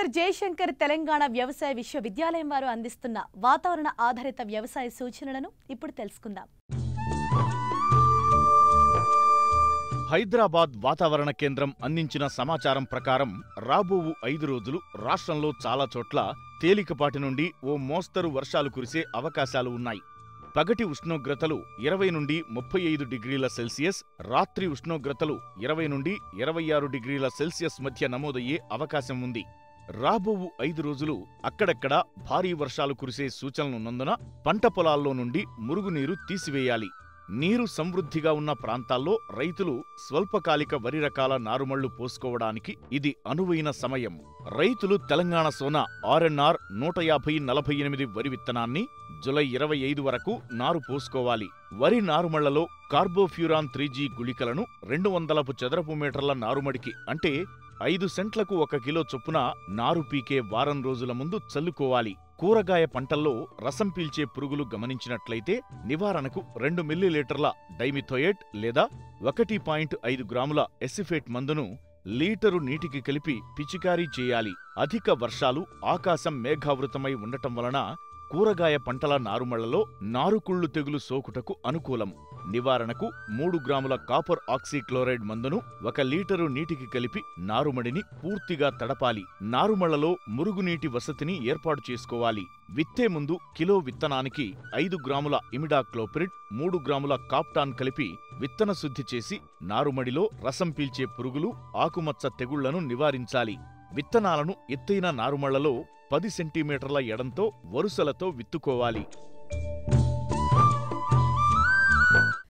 doctor Jayashankar Telangana వ్యవసాయ విశ్వవిద్యాలయం వారు అందిస్తున్న వాతావరణ ఆధారిత వ్యవసాయ సూచనలను ఇప్పుడు తెలుసుకుందాం హైదరాబాద్ వాతావరణ కేంద్రం అందించిన సమాచారం ప్రకారం రాబోవు ఐదు రోజులు రాష్ట్రంలో చాలా చోట్ల తేలికపాటి నుండి ఓ మోస్తరు వర్షాలు కురిసే అవకాశాలు ఉన్నాయి పగటి ఉష్ణోగ్రతలు ఇరవై నుండి ముప్పై ఐదు డిగ్రీల సెల్సియస్ రాత్రి ఉష్ణోగ్రతలు ఇరవై నుండి ఇరవై ఆరు డిగ్రీల సెల్సియస్ మధ్య నమోదయ్యే అవకాశం ఉంది రాబోవు ఐదు రోజులు అక్కడక్కడ భారీ వర్షాలు కురిసే సూచనలున్నందున పంట పొలాల్లో నుండి మురుగునీరు తీసివేయాలి నీరు సమృద్ధిగా ఉన్న ప్రాంతాల్లో రైతులు స్వల్పకాలిక వరి రకాల నారుమళ్లు పోసుకోవడానికి ఇది అనువైన సమయం రైతులు తెలంగాణ సోనా ఆర్ఎన్ఆర్ నూట యాభై నలభై ఎనిమిది వరి విత్తనాన్ని జులై ఇరవై ఐదు వరకు నారు పోసుకోవాలి వరి నారుమళ్లలో కార్బోఫ్యూరాన్ త్రీ జీ గుళికలను రెండు వందలపు చదరపు మీటర్ల నారుమడికి అంటే ఐదు సెంట్లకు ఒక కిలో చొప్పున నారు పీకే వారం రోజుల ముందు చల్లుకోవాలి కూరగాయ పంటల్లో రసం పీల్చే పురుగులు గమనించినట్లయితే నివారణకు రెండు మిల్లీలీటర్ల డైమిథోయేట్ లేదా ఒకటి పాయింట్ ఐదు గ్రాముల ఎసిఫేట్ మందును లీటరు నీటికి కలిపి పిచికారీ చేయాలి అధిక వర్షాలు ఆకాశం మేఘావృతమై ఉండటం వలన కూరగాయ పంటల నారుమళ్లలో నారుకుళ్ళు తెగులు సోకుటకు అనుకూలం నివారణకు మూడు గ్రాముల కాపర్ ఆక్సీక్లోరైడ్ మందును ఒక లీటరు నీటికి కలిపి నారుమడిని పూర్తిగా తడపాలి నారుమళ్లలో మురుగునీటి వసతిని ఏర్పాటు చేసుకోవాలి విత్తే ముందు కిలో విత్తనానికి ఐదు గ్రాముల ఇమిడాక్లోపిరిడ్ మూడు గ్రాముల కాప్టాన్ కలిపి విత్తన శుద్ధి చేసి నారుమడిలో రసం పీల్చే పురుగులు ఆకుమచ్చ తెగుళ్లను నివారించాలి విత్తనాలను ఎత్తైన నారుమళ్లలో పది సెంటీమీటర్ల ఎడంతో వరుసలతో విత్తుకోవాలి